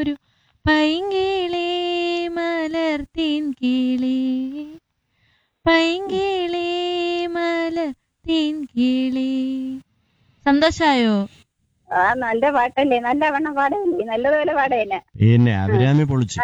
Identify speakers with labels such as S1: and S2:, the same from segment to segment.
S1: ഒരു പൈങ്കിളി മലർത്തിൻ കിളി പൈങ്കിളി മലർത്തിൻ കിളി സന്തോഷായോ
S2: ആ നല്ല പാട്ടല്ലേ നല്ല വണ്ണം പാടല്ലേ നല്ലതുപോലെ പാടേനെ
S3: പിന്നെ അഭിരാമി പൊളിച്ചു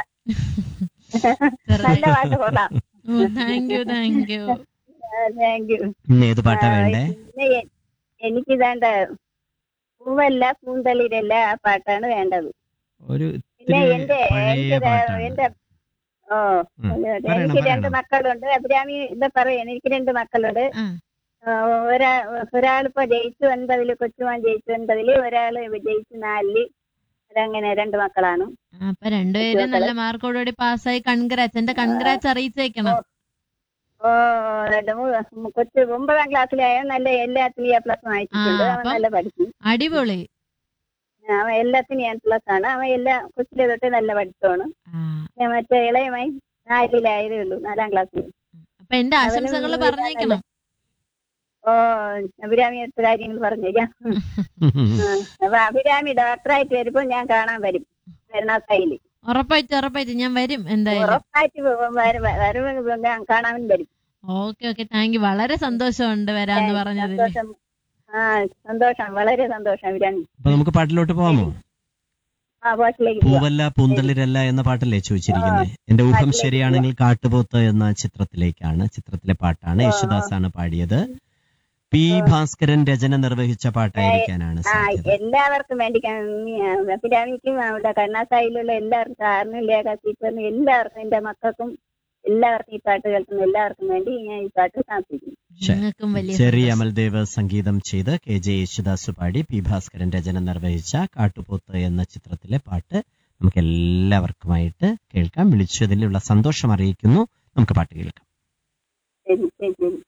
S2: നല്ല പാട്ട് കൊള്ളാം
S1: thank you thank you
S2: thank you
S3: ഇന്ന് ഏത് പാട്ടാ വേണ്ടേ
S2: പിന്നെ എ- എനിക്ക് വേണ്ട പൂവല്ല പൂന്തളിരല്ല ആ പാട്ടാണ് വേണ്ടത്
S3: ഒരു
S2: പിന്നെ
S3: ഇത്തിരി
S2: എന്റെ
S3: പഴയ
S2: എന്റെ
S3: പാട്ടാണ്
S2: എന്റെ ഓ
S3: ഉം.
S2: അതെ, അതെ.
S3: പറയണം,
S2: എനിക്ക് രണ്ട്
S3: പറയണം.
S2: മക്കളുണ്ട് അഭിരാമി എന്താ പറയാ എനിക്ക് രണ്ട് മക്കളുണ്ട്
S1: ആ
S2: ആ, ഒരാ ഒരാളിപ്പോ ജയിച്ചു ഒൻപതില് കൊച്ചുമാൻ ജയിച്ചു ഒൻപതില് ഒരാള് ജയിച്ചു നാലില് അതങ്ങനെ രണ്ട് മക്കളാണ്
S1: അപ്പൊ രണ്ടുപേരും നല്ല മാർക്കോടുകൂടി പാസ്സായി കൺഗ്രാറ്റ്സ് എന്റെ കൺഗ്രാറ്റ്സ് അറിയിച്ചേക്കണം
S2: ഓ രണ്ട് മൂന്ന് കൊച്ചു ഒമ്പതാം ക്ലാസ്സിലായ നല്ല എല്ലാത്തിനും എ പ്ലസ് വാങ്ങിച്ചിട്ടുണ്ട്
S1: ആ,
S2: അവൻ
S1: അപ്പം-
S2: നല്ല പഠിക്കും
S1: അടിപൊളി
S2: അവൻ എല്ലാത്തിനും എ പ്ലസ് ആണ് അവൻ എല്ലാ കൊച്ചിലെ തൊട്ട് നല്ല പഠിത്തമാണ്
S1: ആ
S2: ഞാൻ മറ്റേ ഇളയമായി നാലിലായതേ ഉള്ളൂ നാലാം ക്ലാസ്സിൽ
S1: അപ്പൊ എന്റെ ആശംസകൾ
S2: അവനും
S1: പറഞ്ഞേക്കണം
S2: ഓ അഭിരാമി അടുത്ത കാര്യങ്ങൾ പറഞ്ഞേക്കാം അപ്പൊ അഭിരാമി ഡോക്ടറായിട്ട് വരുമ്പോ ഞാൻ കാണാൻ വരും കരുണാസായില്
S1: ഉറപ്പായിട്ട് ഉറപ്പായിട്ട് ഞാൻ വരും എന്തായാലും
S2: ഉറപ്പായിട്ട് വ- വര- വരവ് ഞാൻ കാണാൻ വരും
S1: ഓക്കെ ഓക്കെ താങ്ക് യു വളരെ സന്തോഷമുണ്ട് വരാന്ന് പറഞ്ഞതിൽ
S2: സന്തോഷം ആ സന്തോഷം വളരെ സന്തോഷം അഭിരാമി
S3: അപ്പൊ നമുക്ക് പാട്ടിലോട്ട് പോവാമോ
S2: ആ പാട്ടിലേക്ക് പോവാം
S3: പൂവല്ല പൂന്തളിരല്ല എന്ന പാട്ടല്ലേ ചോദിച്ചിരിക്കുന്നത് എന്റെ ഊഹം
S2: പാട്ടിലേക്ക്
S3: ശരിയാണെങ്കിൽ കാട്ടുപോത്ത് എന്ന ചിത്രത്തിലേക്കാണ് ചിത്രത്തിലെ പാട്ടാണ് യേശുദാസാണ് പാടിയത് പി ഭാസ്കരൻ രചന നിർവഹിച്ച പാട്ടായിരിക്കാനാണ്
S2: ആ
S3: സാധ്യത
S2: എല്ലാവർക്കും വേണ്ടി ക- ഈ, ആ, അഭിരാമിക്കും അവിടെ കരുണാസായിലുള്ള എല്ലാവർക്കും സാറിനും ലേഖ ടീച്ചറിനും എല്ലാവർക്കും എന്റെ മക്കൾക്കും എല്ലാവർക്കും ഈ പാട്ട് കേൾക്കുന്ന എല്ലാവർക്കും വേണ്ടി ഞാൻ ഈ പാട്ട് സമർപ്പിക്കുന്നു
S3: ശരി.
S1: നിങ്ങൾക്കും വലിയ
S3: ചെറി
S1: സന്തോഷം.
S3: അമൽദേവ് സംഗീതം ചെയ്ത് കെ ജെ യേശുദാസ് പാടി പി ഭാസ്കരൻ രചന നിർവഹിച്ച കാട്ടുപോത്ത് എന്ന ചിത്രത്തിലെ പാട്ട് നമുക്ക് എല്ലാവർക്കുമായിട്ട് കേൾക്കാം വിളിച്ചതിലുള്ള സന്തോഷം അറിയിക്കുന്നു നമുക്ക് പാട്ട് കേൾക്കാം
S2: ശരി ശരി ശരി